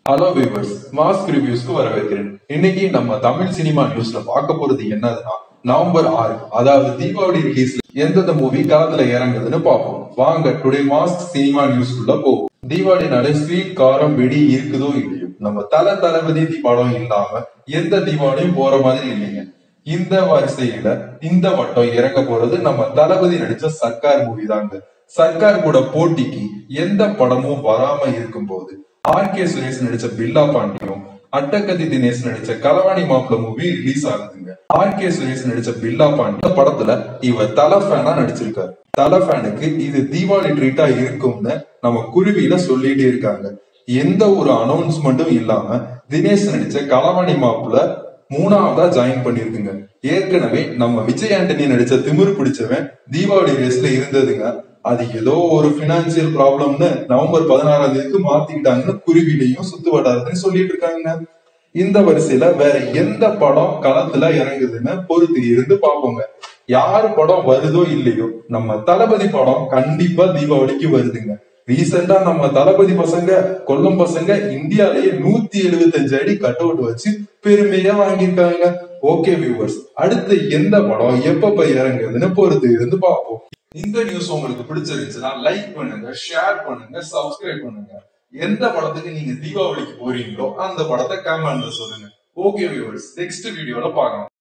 hello viewers mask ரிவ்யூஸ்க்கு வரவேற்கிறேன் இன்னைக்கு நம்ம தமிழ் சினிமா நியூஸ்ல பார்க்க போறது என்னதுன்னா நவம்பர் ஆறு அதாவது தீபாவளி ரிலீஸ்ல எந்தெந்த மூவி களத்துல இறங்குதுன்னு பார்ப்போம் வாங்க டுடே மாஸ்க் சினிமா நியூஸ்க்குள்ள போவோம் தீபாவளினாலே ஸ்வீட் காரம் வெடி இருக்குதோ இல்லையோ நம்ம தல தளபதி படம் இல்லாம எந்த தீபாவளியும் போற மாதிரி இல்லைங்க இந்த வரிசையில இந்த வட்டம் இறங்க போறது நம்ம தளபதி நடிச்ச சர்க்கார் மூவி தாங்க சர்க்கார் கூட போட்டிக்கு எந்த படமும் வராம இருக்கும்போது ஆர் கே சுரேஷ் நடிச்ச பில்லா பாண்டியும் அட்டகதி தினேஷ் நடிச்ச களவாணி மாப்பிள மூவி ரிலீஸ் ஆகுதுங்க ஆர் கே சுரேஷ் நடிச்ச பில்லா பாண்டி இந்த படத்துல இவர் தல ஃபேனா நடிச்சிருக்காரு தல ஃபேனுக்கு இது தீபாவளி ட்ரீட்டா இருக்கும்னு நம்ம குருவியில சொல்லிட்டே இருக்காங்க எந்த ஒரு அனௌன்ஸ்மெண்ட்டும் இல்லாம தினேஷ் நடிச்ச களவாணி மாப்பிள மூணாவதா ஜாயின் பண்ணிருக்குங்க ஏற்கனவே நம்ம விஜய் ஆண்டனி நடிச்ச திமிரு பிடிச்சவன் தீபாவளி ரேஸ்ல இருந்ததுங்க அது ஏதோ ஒரு பினான்சியல் ப்ராப்ளம்னு நவம்பர் பதினாறாம் தேதிக்கு மாத்திக்கிட்டாங்கன்னு குருவிலையும் சுத்து வட்டாரத்தையும் சொல்லிட்டு இருக்காங்க இந்த வரிசையில வேற எந்த படம் களத்துல இறங்குதுன்னு பொறுத்து இருந்து பார்ப்போங்க யாரு படம் வருதோ இல்லையோ நம்ம தளபதி படம் கண்டிப்பா தீபாவளிக்கு வருதுங்க ரீசெண்டா நம்ம தளபதி பசங்க கொல்லம் பசங்க இந்தியாலேயே நூத்தி எழுபத்தஞ்சு அடி கட் அவுட் வச்சு பெருமையா வாங்கியிருக்காங்க ஓகே வியூவர்ஸ் அடுத்து எந்த படம் எப்ப இறங்குதுன்னு பொறுத்து இருந்து பார்ப்போம் இந்த நியூஸ் உங்களுக்கு பிடிச்சிருந்துச்சுன்னா லைக் பண்ணுங்க ஷேர் பண்ணுங்க சப்ஸ்கிரைப் பண்ணுங்க எந்த படத்துக்கு நீங்க தீபாவளிக்கு போறீங்களோ அந்த படத்தை கமெண்ட்ல சொல்லுங்க ஓகே வியூவர்ஸ் நெக்ஸ்ட் வீடியோல பார்க்கலாம்